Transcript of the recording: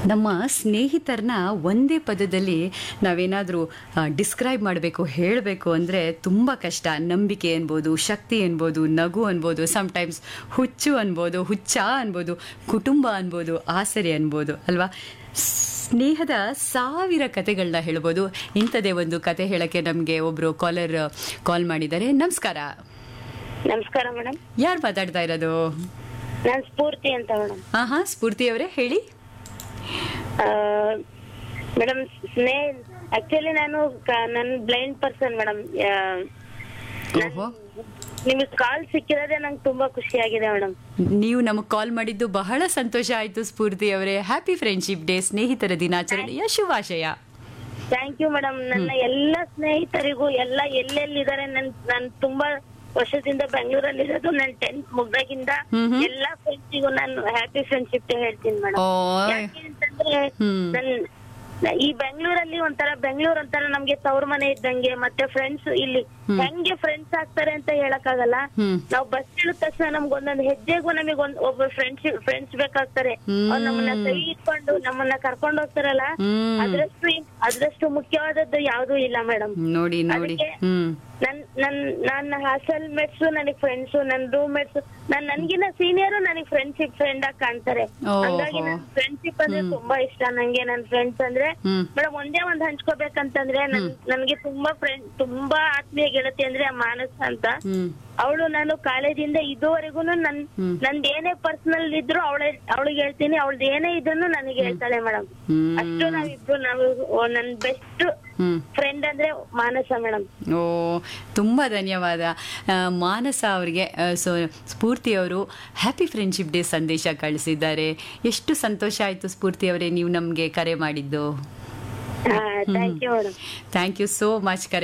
ನಮ್ಮ ಸ್ನೇಹಿತರನ್ನ ಒಂದೇ ಪದದಲ್ಲಿ ನಾವೇನಾದರೂ ಡಿಸ್ಕ್ರೈಬ್ ಮಾಡಬೇಕು ಹೇಳಬೇಕು ಅಂದರೆ ತುಂಬ ಕಷ್ಟ ನಂಬಿಕೆ ಅನ್ಬೋದು ಶಕ್ತಿ ಅನ್ಬೋದು ನಗು ಅನ್ಬೋದು ಸಮ್ಟೈಮ್ಸ್ ಹುಚ್ಚು ಅನ್ಬೋದು ಹುಚ್ಚ ಅನ್ಬೋದು ಕುಟುಂಬ ಅನ್ಬೋದು ಆಸರೆ ಅನ್ಬೋದು ಅಲ್ವಾ ಸ್ನೇಹದ ಸಾವಿರ ಕತೆಗಳನ್ನ ಹೇಳ್ಬೋದು ಇಂಥದೇ ಒಂದು ಕತೆ ಹೇಳಕ್ಕೆ ನಮಗೆ ಒಬ್ಬರು ಕಾಲರ್ ಕಾಲ್ ಮಾಡಿದ್ದಾರೆ ನಮಸ್ಕಾರ ನಮಸ್ಕಾರ ಮೇಡಮ್ ಯಾರು ಮಾತಾಡ್ತಾ ಇರೋದು ನಾನ್ ಸ್ಫೂರ್ತಿ ಅಂತ ಮೇಡಮ್ ಹಾಂ ಹಾಂ ಸ್ಫೂರ್ತಿ ಅವರೇ ಹೇಳಿ ಮೇಡಮ್ ಸ್ನೇಹ ಆಕ್ಚುಲಿ ನಾನು ಕ- ನನ್ ಬ್ಲೈಂಡ್ ಪರ್ಸನ್ ಮೇಡಮ್ ಓಹೋ ನಿಮಗೆ ಕಾಲ್ ಸಿಕ್ಕಿರೋದೇ ನಂಗೆ ತುಂಬಾ ಖುಷಿ ಆಗಿದೆ ಮೇಡಮ್ ನೀವು ನಮಗೆ ಕಾಲ್ ಮಾಡಿದ್ದು ಬಹಳ ಸಂತೋಷ ಆಯ್ತು ಸ್ಫೂರ್ತಿ ಅವರೇ ಹ್ಯಾಪಿ ಫ್ರೆಂಡ್ಶಿಪ್ ಡೇ ಸ್ನೇಹಿತರ ದಿನಾಚರಣೆಯ ಶುಭಾಶಯ ಥ್ಯಾಂಕ್ ಯು ಮೇಡಮ್ ನನ್ನ ಎಲ್ಲ ಸ್ನೇಹಿತರಿಗೂ ಎಲ್ಲ ಎಲ್ಲೆಲ್ಲಿದ್ದಾರೆ ನನ್ ನಾನ್ ತುಂಬಾ ವರ್ಷದಿಂದ ಬೆಂಗಳೂರಲ್ಲಿ ಇರೋದು ನನ್ ಟೆಂತ್ ಮುಗ್ದಾಗಿಂದ ಹ್ಮ್ ಹ್ಮ್. ಎಲ್ಲಾ ಫ್ರೆಂಡ್ಸಿಗೂ ನಾನು ಹ್ಯಾಪಿ ಫ್ರೆಂಡ್ಶಿಪ್ ಡೇ ಹೇಳ್ತೀನಿ ಮೇಡಮ್ ಓ ಯಾಕೆ ಅಂತಂದ್ರೆ ಹ್ಮ್. ನನ್ ನ- ಈ ಬೆಂಗಳೂರಲ್ಲಿ ಒಂಥರ ಬೆಂಗಳೂರು ಒಂಥರ ನಮ್ಗೆ ತವ್ರ ಮನೆ ಇದ್ದಂಗೆ ಮತ್ತೆ ಫ್ರೆಂಡ್ಸ್ ಇಲ್ಲಿ ಹೆಂಗೆ ಫ್ರೆಂಡ್ಸ್ ಆಗ್ತಾರೆ ಅಂತ ಹೇಳಕ್ಕಾಗಲ್ಲ ಹ್ಮ್ ನಾವ್ ಬಸ್ ಇಳಿದ ತಕ್ಷಣ ನಮ್ಗೆ ಒಂದೊಂದು ಹೆಜ್ಜೆಗೂ ನಮಗೆ ಒಂದ್ ಒಬ್ಬ ಫ್ರೆಂಡ್ಸ್ ಫ್ರೆಂಡ್ಸ್ ಬೇಕಾಗ್ತಾರೆ ಹ್ಮ್. ಅವ್ರು ನಮ್ಮನ್ನ ಕೈ ಇಟ್ಕೊಂಡು ನಮ್ಮನ್ನ ಕರ್ಕೊಂಡು ಹೋಗ್ತಾರಲ್ಲ ಹ್ಮ್ ಅದ್ರಷ್ಟು ಅದ್ರಷ್ಟು ಮುಖ್ಯವಾದದ್ದು ಯಾವ್ದೂ ಇಲ್ಲ ಮೇಡಮ್ ನೋಡಿ ನೋಡಿ ಅದಕ್ಕೆ ಹ್ಮ್ ನನ್ ನನ್ ನನ್ನ ಹಾಸ್ಟೆಲ್ ಮೇಟ್ಸ್ ನನಗ್ ಫ್ರೆಂಡ್ಸ್ ನನ್ ರೂಮ್ ಮೇಟ್ಸ್ ನನ್ ನನ್ಗಿನ ಸೀನಿಯರ್ ನನಗ್ ಫ್ರೆಂಡ್ಶಿಪ್ ಫ್ರೆಂಡ್ ಆಗಿ ಕಾಣ್ತಾರೆ ಓಹೋ. ಹಂಗಾಗಿ ನನ್ ಫ್ರೆಂಡ್ಶಿಪ್ ಅಂದ್ರೆ ತುಂಬಾ ಇಷ್ಟ ನಂಗೆ ನನ್ ಫ್ರೆಂಡ್ಸ್ ಅಂದ್ರೆ ಹ್ಮ್ ಮೇಡಮ್ ಒಂದೇ ಒಂದ್ ಹಂಚ್ಕೋಬೇಕಂತಂದ್ರೆ ನನ್ ನನ್ಗೆ ತುಂಬಾ ಫ್ರೆಂಡ್ ತುಂಬಾ ಆತ್ಮೀಯ ಗೆಳತಿ ಅಂದ್ರೆ ಆ ಮಾನಸ ಅಂತ ಹ್ಮ್ ಅವಳು ನಾನು ಕಾಲೇಜಿಂದ ಇದುವರೆಗೂ ನನ್ ಹ್ಮ್. ನಂದ್ ಏನೇ ಪರ್ಸನಲ್ ಇದ್ರು ಅವಳ ಅವಳಿಗೆ ಹೇಳ್ತೀನಿ ಅವಳದ್ ಏನೇ ಇದ್ರು ನನಗೆ ಹೇಳ್ತಾಳೆ ಮೇಡಮ್ ಹ್ಮ್ ಅಷ್ಟು ನಾವಿಬ್ರು ನಾವು ಓ, ನನ್ ಬೆಸ್ಟ್ ಹ್ಮ್ ಫ್ರೆಂಡ್ ಅಂದ್ರೆ ಮಾನಸ ಮೇಡಮ್ ಓ ತುಂಬ ಧನ್ಯವಾದ ಆ, ಮಾನಸ ಅವರಿಗೆ ಸೊ ಸ್ಫೂರ್ತಿ ಅವರು ಹ್ಯಾಪಿ ಫ್ರೆಂಡ್ಶಿಪ್ ಡೇ ಸಂದೇಶ ಕಳಿಸಿದ್ದಾರೆ ಎಷ್ಟು ಸಂತೋಷ ಆಯಿತು ಸ್ಫೂರ್ತಿ ಅವರೇ ನೀವು ನಮಗೆ ಕರೆ ಮಾಡಿದ್ದು thank you madam thank you so much ಕರೆ